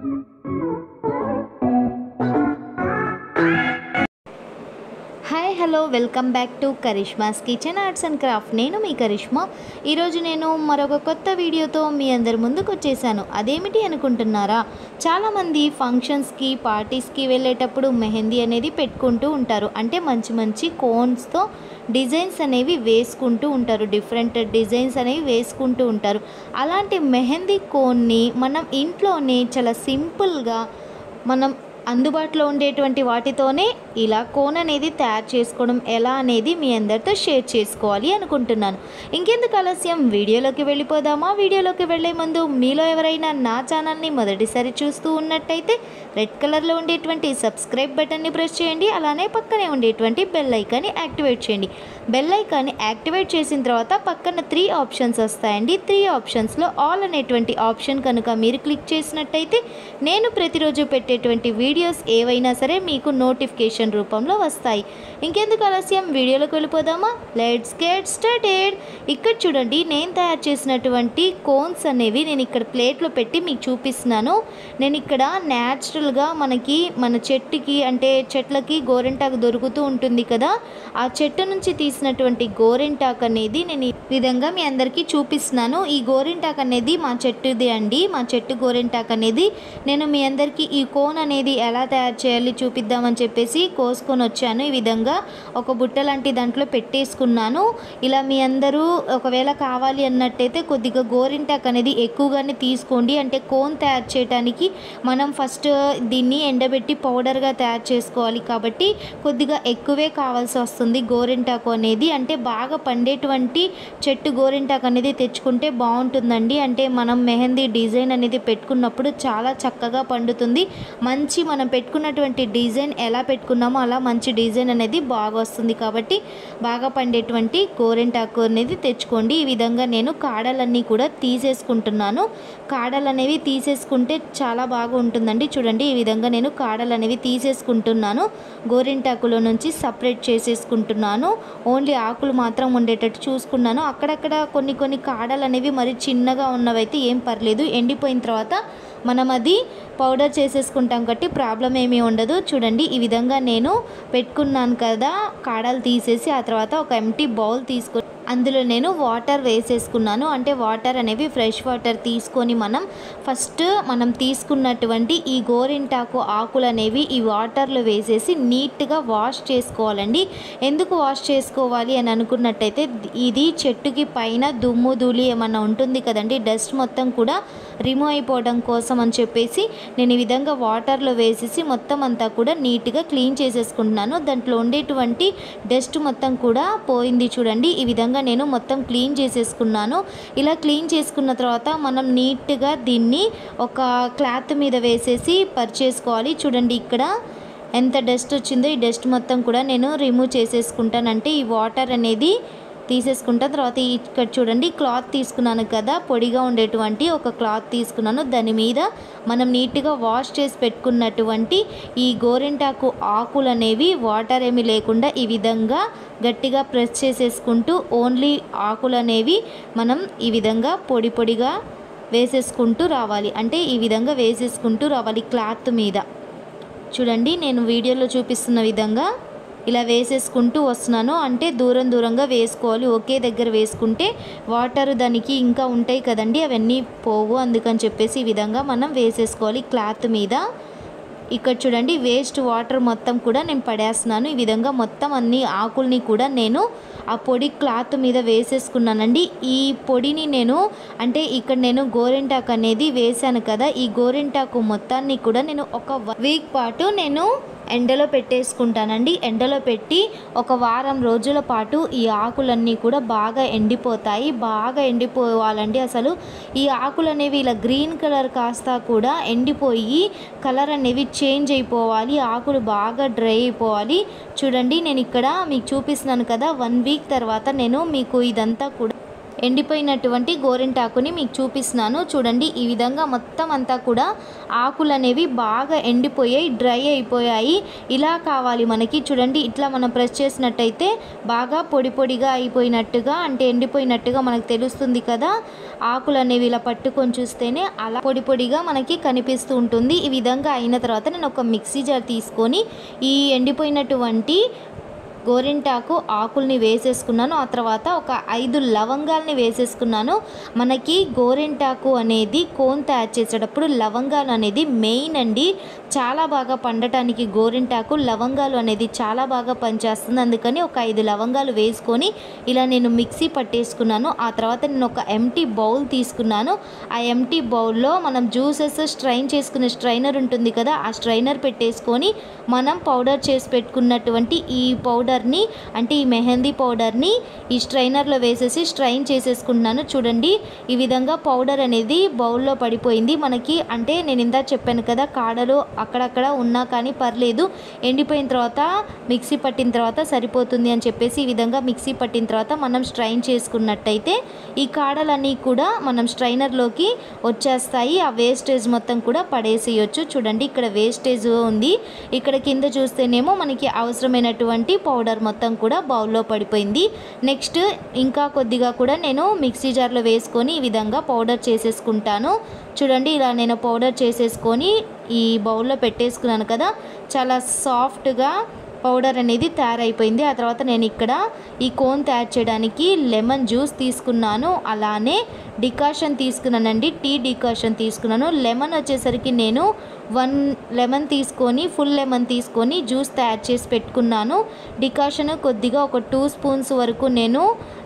hi hello welcome back to Karishma's kitchen arts and craft నేను మీ కరిష్మా ఈరోజు నేను మరొక కొత్త వీడియోతో మీ అందరి ముందుకు వచ్చేసాను అదేమిటి అనుకుంటున్నారా చాలామంది ఫంక్షన్స్కి పార్టీస్కి వెళ్ళేటప్పుడు మెహందీ అనేది పెట్టుకుంటూ ఉంటారు అంటే మంచి మంచి కోన్స్తో డిజైన్స్ అనేవి వేసుకుంటూ ఉంటారు డిఫరెంట్ డిజైన్స్ అనేవి వేసుకుంటూ ఉంటారు అలాంటి మెహందీ కోన్ని మనం ఇంట్లోనే చాలా సింపుల్గా మనం అందుబాటులో ఉండేటువంటి వాటితోనే ఇలా కోన్ అనేది తయారు చేసుకోవడం ఎలా అనేది మీ అందరితో షేర్ చేసుకోవాలి అనుకుంటున్నాను ఇంకెందుకు ఆలస్యం వీడియోలోకి వెళ్ళిపోదామా వీడియోలోకి వెళ్ళే ముందు మీలో ఎవరైనా నా ఛానల్ని మొదటిసారి చూస్తూ ఉన్నట్టయితే రెడ్ కలర్లో ఉండేటువంటి సబ్స్క్రైబ్ బటన్ని ప్రెస్ చేయండి అలానే పక్కనే ఉండేటువంటి బెల్ ఐకాన్ని యాక్టివేట్ చేయండి బెల్ ఐకాన్ని యాక్టివేట్ చేసిన తర్వాత పక్కన త్రీ ఆప్షన్స్ వస్తాయండి త్రీ ఆప్షన్స్లో ఆల్ అనేటువంటి ఆప్షన్ కనుక మీరు క్లిక్ చేసినట్టయితే నేను ప్రతిరోజు పెట్టేటువంటి వీడియోస్ ఏవైనా సరే మీకు నోటిఫికేషన్ రూపంలో వస్తాయి ఇంకెందుకు ఆలస్యం వీడియోలోకి వెళ్ళిపోదామా లెట్స్ గెట్ స్టార్టెడ్ ఇక్కడ చూడండి నేను తయారు చేసినటువంటి కోన్స్ అనేవి నేను ఇక్కడ ప్లేట్లో పెట్టి మీకు చూపిస్తున్నాను నేను ఇక్కడ న్యాచురల్గా మనకి మన చెట్టుకి అంటే చెట్లకి గోరెంటాకు దొరుకుతూ ఉంటుంది కదా ఆ చెట్టు నుంచి తీసినటువంటి గోరెంటాకు అనేది నేను ఈ విధంగా మీ అందరికీ చూపిస్తున్నాను ఈ గోరెంటాకు అనేది మా చెట్టుది అండి మా చెట్టు గోరెంటాకు అనేది నేను మీ అందరికీ ఈ కోన్ అనేది ఎలా తయారు చేయాలి చూపిద్దామని చెప్పేసి కోసుకొని వచ్చాను ఈ విధంగా ఒక బుట్ట లాంటి దాంట్లో పెట్టేసుకున్నాను ఇలా మీ అందరూ ఒకవేళ కావాలి అన్నట్టయితే కొద్దిగా గోరింటాక్ అనేది ఎక్కువగానే తీసుకోండి అంటే కోన్ తయారు చేయడానికి మనం ఫస్ట్ దీన్ని ఎండబెట్టి పౌడర్గా తయారు చేసుకోవాలి కాబట్టి కొద్దిగా ఎక్కువే కావాల్సి వస్తుంది గోరింటాకు అనేది అంటే బాగా పండేటువంటి చెట్టు గోరింటాకు అనేది తెచ్చుకుంటే బాగుంటుందండి అంటే మనం మెహందీ డిజైన్ అనేది పెట్టుకున్నప్పుడు చాలా చక్కగా పండుతుంది మంచి మనం పెట్టుకున్నటువంటి డిజైన్ ఎలా పెట్టుకున్నామో అలా మంచి డిజైన్ అనేది బాగా వస్తుంది కాబట్టి బాగా పండేటువంటి గోరెంటాకు అనేది తెచ్చుకోండి ఈ విధంగా నేను కాడలన్నీ కూడా తీసేసుకుంటున్నాను కాడలు అనేవి తీసేసుకుంటే చాలా బాగా ఉంటుందండి చూడండి ఈ విధంగా నేను కాడలు అనేవి తీసేసుకుంటున్నాను గోరింటాకులో నుంచి సపరేట్ చేసేసుకుంటున్నాను ఓన్లీ ఆకులు మాత్రం ఉండేటట్టు చూసుకున్నాను అక్కడక్కడ కొన్ని కొన్ని కాడలు అనేవి మరి చిన్నగా ఉన్నవైతే ఏం పర్లేదు ఎండిపోయిన తర్వాత మనం అది పౌడర్ చేసేసుకుంటాం కాబట్టి ప్రాబ్లం ఏమీ ఉండదు చూడండి ఈ విధంగా నేను పెట్టుకున్నాను కదా కాడలు తీసేసి ఆ తర్వాత ఒక ఎంటీ బౌల్ తీసుకొని అందులో నేను వాటర్ వేసేసుకున్నాను అంటే వాటర్ అనేవి ఫ్రెష్ వాటర్ తీసుకొని మనం ఫస్ట్ మనం తీసుకున్నటువంటి ఈ గోరింటాకు ఆకులు అనేవి ఈ వాటర్లో వేసేసి నీట్గా వాష్ చేసుకోవాలండి ఎందుకు వాష్ చేసుకోవాలి అని అనుకున్నట్టయితే ఇది చెట్టుకి పైన దుమ్ము ధూళి ఏమన్నా ఉంటుంది కదండి డస్ట్ మొత్తం కూడా రిమూవ్ అయిపోవడం కోసం అని చెప్పేసి నేను ఈ విధంగా వాటర్లో వేసేసి మొత్తం అంతా కూడా నీట్గా క్లీన్ చేసేసుకుంటున్నాను దాంట్లో ఉండేటువంటి డస్ట్ మొత్తం కూడా పోయింది చూడండి ఈ విధంగా నేను మొత్తం క్లీన్ చేసేసుకున్నాను ఇలా క్లీన్ చేసుకున్న తర్వాత మనం నీట్గా దీన్ని ఒక క్లాత్ మీద వేసేసి పరిచేసుకోవాలి చూడండి ఇక్కడ ఎంత డస్ట్ వచ్చిందో ఈ డస్ట్ మొత్తం కూడా నేను రిమూవ్ చేసేసుకుంటానంటే ఈ వాటర్ అనేది తీసేసుకుంటా తర్వాత ఇక్కడ చూడండి క్లాత్ తీసుకున్నాను కదా పొడిగా ఉండేటువంటి ఒక క్లాత్ తీసుకున్నాను దాని మీద మనం నీట్గా వాష్ చేసి పెట్టుకున్నటువంటి ఈ గోరింటాకు ఆకులు అనేవి వాటర్ ఏమీ లేకుండా ఈ విధంగా గట్టిగా ప్రెస్ చేసేసుకుంటూ ఓన్లీ ఆకులు అనేవి మనం ఈ విధంగా పొడి పొడిగా వేసేసుకుంటూ రావాలి అంటే ఈ విధంగా వేసేసుకుంటూ రావాలి క్లాత్ మీద చూడండి నేను వీడియోలో చూపిస్తున్న విధంగా ఇలా వేసేసుకుంటూ వస్తున్నాను అంటే దూరం దూరంగా వేసుకోవాలి ఒకే దగ్గర వేసుకుంటే వాటర్ దానికి ఇంకా ఉంటాయి కదండి అవన్నీ పోవు అందుకని చెప్పేసి ఈ విధంగా మనం వేసేసుకోవాలి క్లాత్ మీద ఇక్కడ చూడండి వేస్ట్ వాటర్ మొత్తం కూడా నేను పడేస్తున్నాను ఈ విధంగా మొత్తం అన్ని ఆకుల్ని కూడా నేను ఆ పొడి క్లాత్ మీద వేసేసుకున్నానండి ఈ పొడిని నేను అంటే ఇక్కడ నేను గోరింటాకు అనేది వేశాను కదా ఈ గోరింటాకు మొత్తాన్ని కూడా నేను ఒక వీక్ పాటు నేను ఎండలో పెట్టేసుకుంటానండి ఎండలో పెట్టి ఒక వారం రోజుల పాటు ఈ ఆకులన్నీ కూడా బాగా ఎండిపోతాయి బాగా ఎండిపోవాలండి అసలు ఈ ఆకులు అనేవి ఇలా గ్రీన్ కలర్ కాస్త కూడా ఎండిపోయి కలర్ అనేవి చేంజ్ అయిపోవాలి ఆకులు బాగా డ్రై అయిపోవాలి చూడండి నేను ఇక్కడ మీకు చూపిస్తున్నాను కదా వన్ వీక్ తర్వాత నేను మీకు ఇదంతా కూడా ఎండిపోయినటువంటి గోరింటాకుని మీకు చూపిస్తున్నాను చూడండి ఈ విధంగా మొత్తం అంతా కూడా ఆకులు అనేవి బాగా ఎండిపోయాయి డ్రై అయిపోయాయి ఇలా కావాలి మనకి చూడండి ఇట్లా మనం ప్రెస్ చేసినట్టయితే బాగా పొడి పొడిగా అయిపోయినట్టుగా అంటే ఎండిపోయినట్టుగా మనకు తెలుస్తుంది కదా ఆకులు అనేవి ఇలా పట్టుకొని చూస్తేనే అలా పొడి పొడిగా మనకి కనిపిస్తూ ఉంటుంది ఈ విధంగా అయిన తర్వాత నేను ఒక మిక్సీ జార్ తీసుకొని ఈ ఎండిపోయినటువంటి గోరింటాకు ఆకుల్ని వేసేసుకున్నాను ఆ తర్వాత ఒక ఐదు లవంగాల్ని వేసేసుకున్నాను మనకి గోరింటాకు అనేది కోన్ తయారు చేసేటప్పుడు లవంగాలు అనేది మెయిన్ అండి చాలా బాగా పండటానికి గోరింటాకు లవంగాలు అనేది చాలా బాగా పనిచేస్తుంది అందుకని ఒక ఐదు లవంగాలు వేసుకొని ఇలా నేను మిక్సీ పట్టేసుకున్నాను ఆ తర్వాత నేను ఒక ఎంటీ బౌల్ తీసుకున్నాను ఆ ఎంటీ బౌల్లో మనం జ్యూసెస్ స్ట్రైన్ చేసుకునే స్ట్రైనర్ ఉంటుంది కదా ఆ స్ట్రైనర్ పెట్టేసుకొని మనం పౌడర్ చేసి పెట్టుకున్నటువంటి ఈ పౌడర్ని అంటే ఈ మెహందీ పౌడర్ని ఈ స్ట్రైనర్లో వేసేసి స్ట్రైన్ చేసేసుకుంటున్నాను చూడండి ఈ విధంగా పౌడర్ అనేది బౌల్లో పడిపోయింది మనకి అంటే నేను ఇందా చెప్పాను కదా కాడలు అక్కడక్కడ ఉన్నా కానీ పర్లేదు ఎండిపోయిన తర్వాత మిక్సీ పట్టిన తర్వాత సరిపోతుంది అని చెప్పేసి ఈ విధంగా మిక్సీ పట్టిన తర్వాత మనం స్ట్రైన్ చేసుకున్నట్టయితే ఈ కాడలన్నీ కూడా మనం స్ట్రైనర్లోకి వచ్చేస్తాయి ఆ వేస్టేజ్ మొత్తం కూడా పడేసేయచ్చు చూడండి ఇక్కడ వేస్టేజ్ ఉంది ఇక్కడ కింద చూస్తేనేమో మనకి అవసరమైనటువంటి పౌడర్ మొత్తం కూడా బౌల్లో పడిపోయింది నెక్స్ట్ ఇంకా కొద్దిగా కూడా నేను మిక్సీ జార్లో వేసుకొని ఈ విధంగా పౌడర్ చేసేసుకుంటాను చూడండి ఇలా నేను పౌడర్ చేసేసుకొని ఈ బౌల్లో పెట్టేసుకున్నాను కదా చాలా సాఫ్ట్గా పౌడర్ అనేది తయారైపోయింది ఆ తర్వాత నేను ఇక్కడ ఈ కోన్ తయారు చేయడానికి లెమన్ జ్యూస్ తీసుకున్నాను అలానే డికాషన్ తీసుకున్నానండి టీ డికాషన్ తీసుకున్నాను లెమన్ వచ్చేసరికి నేను వన్ లెమన్ తీసుకొని ఫుల్ లెమన్ తీసుకొని జ్యూస్ తయారు చేసి పెట్టుకున్నాను డికాషన్ కొద్దిగా ఒక టూ స్పూన్స్ వరకు నేను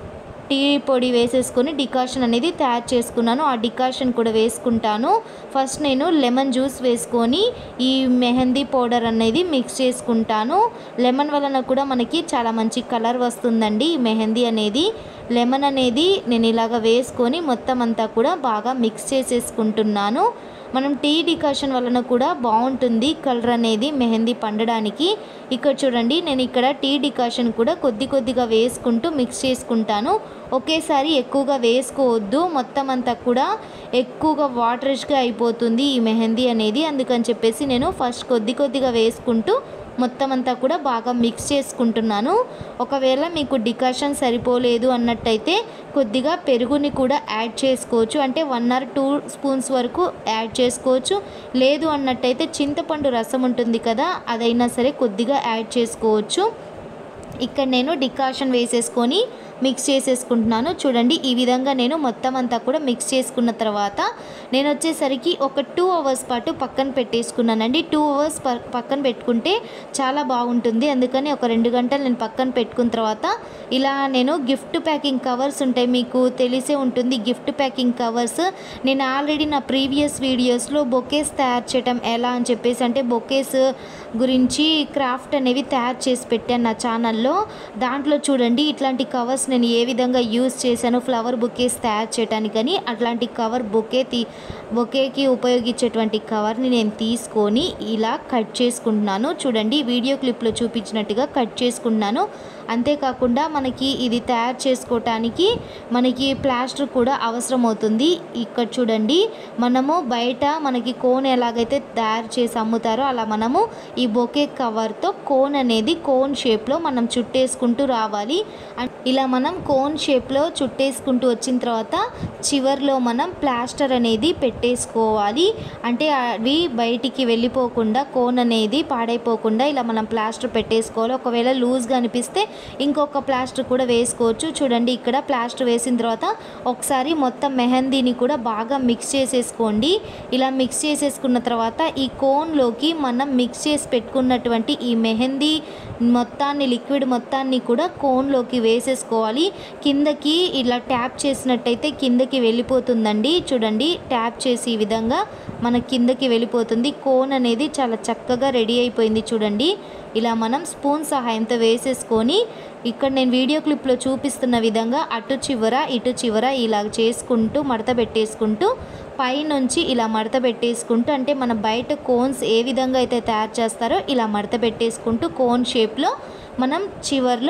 టీ పొడి వేసేసుకొని డికాషన్ అనేది తయారు చేసుకున్నాను ఆ డికాషన్ కూడా వేసుకుంటాను ఫస్ట్ నేను లెమన్ జ్యూస్ వేసుకొని ఈ మెహందీ పౌడర్ అనేది మిక్స్ చేసుకుంటాను లెమన్ వలన కూడా మనకి చాలా మంచి కలర్ వస్తుందండి ఈ మెహందీ అనేది లెమన్ అనేది నేను ఇలాగ వేసుకొని మొత్తం అంతా కూడా బాగా మిక్స్ చేసేసుకుంటున్నాను మనం టీ డికాషన్ వలన కూడా బాగుంటుంది కలర్ అనేది మెహందీ పండడానికి ఇక్కడ చూడండి నేను ఇక్కడ టీ డికాషన్ కూడా కొద్ది కొద్దిగా వేసుకుంటూ మిక్స్ చేసుకుంటాను ఒకేసారి ఎక్కువగా వేసుకోవద్దు మొత్తం అంతా కూడా ఎక్కువగా వాటరిష్గా అయిపోతుంది ఈ మెహందీ అనేది అందుకని చెప్పేసి నేను ఫస్ట్ కొద్ది కొద్దిగా వేసుకుంటూ మొత్తం అంతా కూడా బాగా మిక్స్ చేసుకుంటున్నాను ఒకవేళ మీకు డికాషన్ సరిపోలేదు అన్నట్టయితే కొద్దిగా పెరుగుని కూడా యాడ్ చేసుకోవచ్చు అంటే వన్ ఆర్ టూ స్పూన్స్ వరకు యాడ్ చేసుకోవచ్చు లేదు అన్నట్టయితే చింతపండు రసం ఉంటుంది కదా అదైనా సరే కొద్దిగా యాడ్ చేసుకోవచ్చు ఇక్కడ నేను డికాషన్ వేసేసుకొని మిక్స్ చేసేసుకుంటున్నాను చూడండి ఈ విధంగా నేను మొత్తం అంతా కూడా మిక్స్ చేసుకున్న తర్వాత నేను వచ్చేసరికి ఒక టూ అవర్స్ పాటు పక్కన పెట్టేసుకున్నానండి టూ అవర్స్ పక్కన పెట్టుకుంటే చాలా బాగుంటుంది అందుకని ఒక రెండు గంటలు నేను పక్కన పెట్టుకున్న తర్వాత ఇలా నేను గిఫ్ట్ ప్యాకింగ్ కవర్స్ ఉంటాయి మీకు తెలిసే ఉంటుంది గిఫ్ట్ ప్యాకింగ్ కవర్స్ నేను ఆల్రెడీ నా ప్రీవియస్ వీడియోస్లో బొకేస్ తయారు చేయటం ఎలా అని చెప్పేసి అంటే బొకేస్ గురించి క్రాఫ్ట్ అనేవి తయారు చేసి పెట్టాను నా ఛానల్లో దాంట్లో చూడండి ఇట్లాంటి కవర్స్ నేను ఏ విధంగా యూస్ చేశాను ఫ్లవర్ బొకేస్ తయారు చేయడానికని అట్లాంటి కవర్ బొకే తీ బొకేకి ఉపయోగించేటువంటి కవర్ని నేను తీసుకొని ఇలా కట్ చేసుకుంటున్నాను చూడండి వీడియో క్లిప్లో చూపించినట్టుగా కట్ చేసుకుంటున్నాను అంతేకాకుండా మనకి ఇది తయారు చేసుకోవటానికి మనకి ప్లాస్టర్ కూడా అవసరం అవుతుంది ఇక్కడ చూడండి మనము బయట మనకి కోన్ ఎలాగైతే తయారు చేసి అమ్ముతారో అలా మనము ఈ బొకే కవర్తో కోన్ అనేది కోన్ షేప్లో మనం చుట్టేసుకుంటూ రావాలి అండ్ ఇలా మనం కోన్ షేప్లో చుట్టేసుకుంటూ వచ్చిన తర్వాత చివర్లో మనం ప్లాస్టర్ అనేది పెట్టేసుకోవాలి అంటే అవి బయటికి వెళ్ళిపోకుండా కోన్ అనేది పాడైపోకుండా ఇలా మనం ప్లాస్టర్ పెట్టేసుకోవాలి ఒకవేళ లూజ్గా అనిపిస్తే ఇంకొక ప్లాస్టర్ కూడా వేసుకోవచ్చు చూడండి ఇక్కడ ప్లాస్టర్ వేసిన తర్వాత ఒకసారి మొత్తం మెహందీని కూడా బాగా మిక్స్ చేసేసుకోండి ఇలా మిక్స్ చేసేసుకున్న తర్వాత ఈ కోన్లోకి మనం మిక్స్ చేసి పెట్టుకున్నటువంటి ఈ మెహందీ మొత్తాన్ని లిక్విడ్ మొత్తాన్ని కూడా కోన్లోకి వేసేసుకోవాలి కిందకి ఇలా ట్యాప్ చేసినట్టయితే కిందకి వెళ్ళిపోతుందండి చూడండి ట్యాప్ చేసి ఈ విధంగా మన కిందకి వెళ్ళిపోతుంది కోన్ అనేది చాలా చక్కగా రెడీ అయిపోయింది చూడండి ఇలా మనం స్పూన్ సహాయంతో వేసేసుకొని ఇక్కడ నేను వీడియో క్లిప్లో చూపిస్తున్న విధంగా అటు చివర ఇటు చివర ఇలా చేసుకుంటూ మడత పెట్టేసుకుంటూ పైనుంచి ఇలా మడత పెట్టేసుకుంటూ అంటే మన బయట కోన్స్ ఏ విధంగా అయితే తయారు చేస్తారో ఇలా మడత పెట్టేసుకుంటూ కోన్ షేప్లో మనం చివర్లో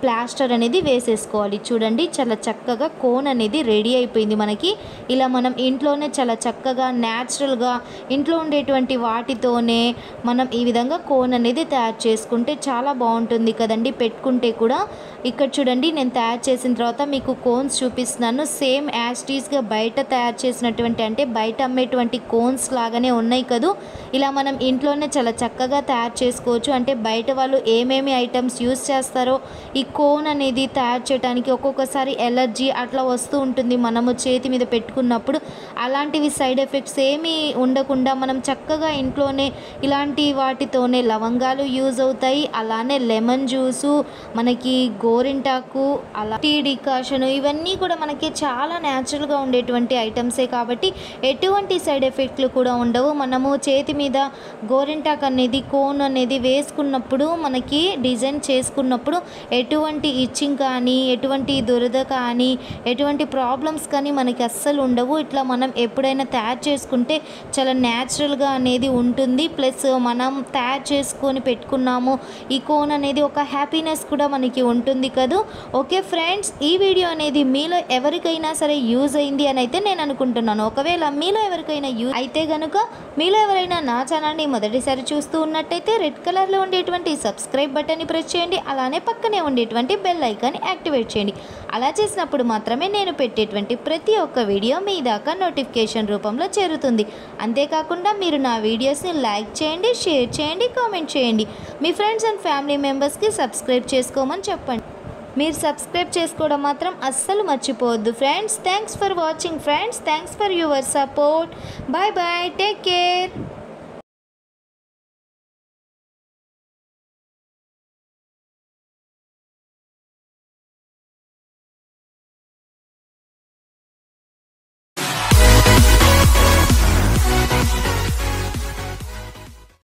ప్లాస్టర్ అనేది వేసేసుకోవాలి చూడండి చాలా చక్కగా కోన్ అనేది రెడీ అయిపోయింది మనకి ఇలా మనం ఇంట్లోనే చాలా చక్కగా న్యాచురల్గా ఇంట్లో ఉండేటువంటి వాటితోనే మనం ఈ విధంగా కోన్ అనేది తయారు చేసుకుంటే చాలా బాగుంటుంది కదండి పెట్టుకుంటే కూడా ఇక్కడ చూడండి నేను తయారు చేసిన తర్వాత మీకు కోన్స్ చూపిస్తున్నాను సేమ్ యాస్టీస్గా బయట తయారు చేసినటువంటి అంటే బయట అమ్మేటువంటి కోన్స్ లాగానే ఉన్నాయి కదూ ఇలా మనం ఇంట్లోనే చాలా చక్కగా తయారు చేసుకోవచ్చు అంటే బయట వాళ్ళు ఏమేమి ఐటమ్స్ యూస్ చేస్తారో ఈ కోన్ అనేది తయారు చేయడానికి ఒక్కొక్కసారి ఎలర్జీ అట్లా వస్తూ ఉంటుంది మనము చేతి మీద పెట్టుకున్నప్పుడు అలాంటివి సైడ్ ఎఫెక్ట్స్ ఏమీ ఉండకుండా మనం చక్కగా ఇంట్లోనే ఇలాంటి వాటితోనే లవంగాలు యూజ్ అవుతాయి అలానే లెమన్ జ్యూసు మనకి గోరింటాకు అలా టీ డికాషన్ ఇవన్నీ కూడా మనకి చాలా న్యాచురల్గా ఉండేటువంటి ఐటమ్సే కాబట్టి ఎటువంటి సైడ్ ఎఫెక్ట్లు కూడా ఉండవు మనము చేతి మీద గోరింటాకు అనేది కోన్ అనేది వేసుకున్నప్పుడు మనకి డిజైన్ చేసుకున్నప్పుడు ఎటువంటి ఇచ్చింగ్ కానీ ఎటువంటి దురద కానీ ఎటువంటి ప్రాబ్లమ్స్ కానీ మనకి అస్సలు ఉండవు ఇట్లా మనం ఎప్పుడైనా తయారు చేసుకుంటే చాలా న్యాచురల్గా అనేది ఉంటుంది ప్లస్ మనం తయారు చేసుకొని పెట్టుకున్నాము ఈ కోన్ అనేది ఒక హ్యాపీనెస్ కూడా మనకి ఉంటుంది కదూ ఓకే ఫ్రెండ్స్ ఈ వీడియో అనేది మీలో ఎవరికైనా సరే యూజ్ అయింది అని అయితే నేను అనుకుంటున్నాను ఒకవేళ మీలో ఎవరికైనా యూజ్ అయితే కనుక మీలో ఎవరైనా నా ఛానల్ని మొదటిసారి చూస్తూ ఉన్నట్టయితే రెడ్ కలర్లో ఉండేటువంటి సబ్స్క్రైబ్ బటన్ని ప్రెస్ చేయండి అలానే పక్కనే ఉండేటువంటి బెల్ ఐకాన్ని యాక్టివేట్ చేయండి అలా చేసినప్పుడు మాత్రమే నేను పెట్టేటువంటి ప్రతి ఒక్క వీడియో మీ దాకా నోటిఫికేషన్ రూపంలో చేరుతుంది అంతేకాకుండా మీరు నా వీడియోస్ని లైక్ చేయండి షేర్ చేయండి కామెంట్ చేయండి మీ ఫ్రెండ్స్ అండ్ ఫ్యామిలీ మెంబర్స్కి సబ్స్క్రైబ్ చేసుకోమని చెప్పండి మీరు సబ్స్క్రైబ్ చేసుకోవడం మాత్రం అస్సలు మర్చిపోవద్దు friends thanks for watching friends thanks for your support bye bye take care